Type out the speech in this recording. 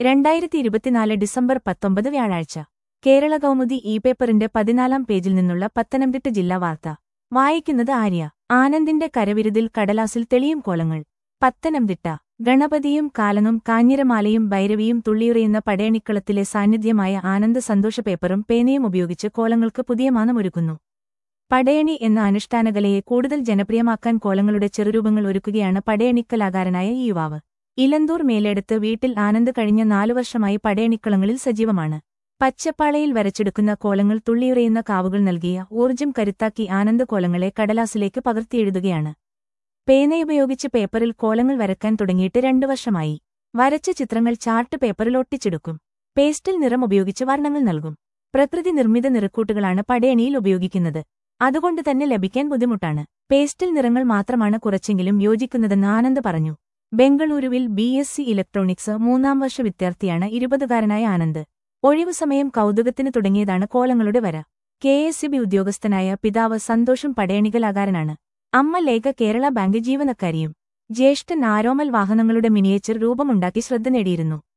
രണ്ടായിരത്തി ഇരുപത്തിനാല് ഡിസംബർ പത്തൊമ്പത് വ്യാഴാഴ്ച കേരള കൗമുദി ഇ പേപ്പറിന്റെ പതിനാലാം പേജിൽ നിന്നുള്ള പത്തനംതിട്ട ജില്ലാ വാർത്ത വായിക്കുന്നത് ആര്യ ആനന്ദിന്റെ കരവിരുതിൽ കടലാസിൽ തെളിയും കോലങ്ങൾ പത്തനംതിട്ട ഗണപതിയും കാലനും കാഞ്ഞിരമാലയും ഭൈരവിയും തുള്ളിയുറയുന്ന പടയണിക്കളത്തിലെ സാന്നിധ്യമായ ആനന്ദ സന്തോഷ പേപ്പറും പേനയും ഉപയോഗിച്ച് കോലങ്ങൾക്ക് പുതിയ മാനമൊരുക്കുന്നു പടയണി എന്ന അനുഷ്ഠാനകലയെ കൂടുതൽ ജനപ്രിയമാക്കാൻ കോലങ്ങളുടെ ചെറുരൂപങ്ങൾ ഒരുക്കുകയാണ് പടയണിക്കലാകാരനായ ഈ യുവാവ് ഇലന്തൂർ മേലെടുത്ത് വീട്ടിൽ ആനന്ദ് കഴിഞ്ഞ നാലു വർഷമായി പടയണിക്കളങ്ങളിൽ സജീവമാണ് പച്ചപ്പാളയിൽ വരച്ചെടുക്കുന്ന കോലങ്ങൾ തുള്ളിയുറയുന്ന കാവുകൾ നൽകിയ ഊർജ്ജം കരുത്താക്കി ആനന്ദ് കോലങ്ങളെ കടലാസിലേക്ക് പകർത്തിയെഴുതുകയാണ് പേനയുപയോഗിച്ച് പേപ്പറിൽ കോലങ്ങൾ വരക്കാൻ തുടങ്ങിയിട്ട് രണ്ടു വർഷമായി വരച്ച ചിത്രങ്ങൾ ചാർട്ട് പേപ്പറിൽ ഒട്ടിച്ചെടുക്കും പേസ്റ്റൽ നിറം ഉപയോഗിച്ച് വർണ്ണങ്ങൾ നൽകും പ്രകൃതി നിർമ്മിത നിറക്കൂട്ടുകളാണ് പടയണിയിൽ ഉപയോഗിക്കുന്നത് അതുകൊണ്ട് തന്നെ ലഭിക്കാൻ ബുദ്ധിമുട്ടാണ് പേസ്റ്റൽ നിറങ്ങൾ മാത്രമാണ് കുറച്ചെങ്കിലും യോജിക്കുന്നതെന്ന് ആനന്ദ് പറഞ്ഞു ബംഗളൂരുവിൽ ബി എസ് സി ഇലക്ട്രോണിക്സ് മൂന്നാം വർഷ വിദ്യാർത്ഥിയാണ് ഇരുപതുകാരനായ ആനന്ദ് ഒഴിവു സമയം കൗതുകത്തിന് തുടങ്ങിയതാണ് കോലങ്ങളുടെ വര കെ എസ് ബി ഉദ്യോഗസ്ഥനായ പിതാവ് സന്തോഷം പടയണികലാകാരനാണ് അമ്മ ലേഖ കേരള ബാങ്ക് ജീവനക്കാരിയും ജ്യേഷ്ഠൻ ആരോമൽ വാഹനങ്ങളുടെ മിനിയേച്ചർ രൂപമുണ്ടാക്കി ശ്രദ്ധ നേടിയിരുന്നു